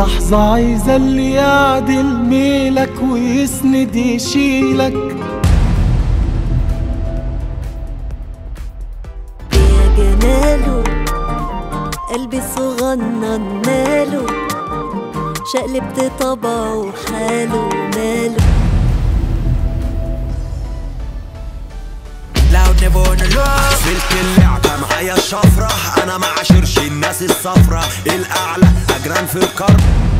لحظة عايزة اللي يعدل ميلك ويسند يشيلك يا جماله قلبي صغنن ماله شقلبت طبعه وحاله ماله loud never on the low سلك اللعبة معايا الشفرة أنا ما عاشرش الناس الصفرة الأعلى أجران في القرب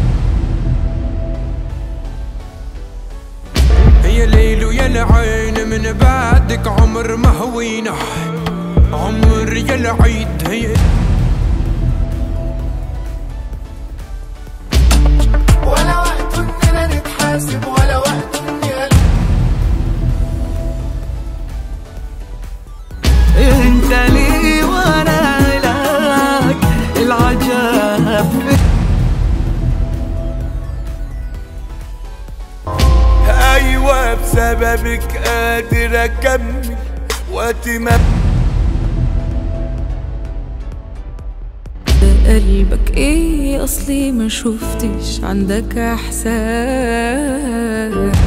يا ليل ويا العين من بعدك عمر ما هوينا عمر يا العيد هي ولا وقت اننا نتحاسب ولا وقت اني انت لي وانا لك العجب أيوة بسببك قادر أكمل وقت ما قلبك ايه اصلي ما شفتش عندك احساس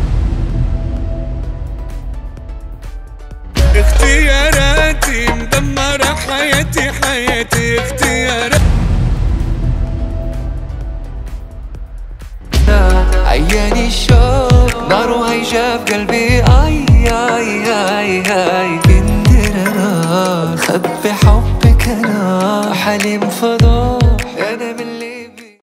اختياراتي مدمرة حياتي حياتي اختياراتي عياني الشوق نار وهيجة في قلبي اي اي اي اي كندر انا خبي حبك انا حليم فضوح انا من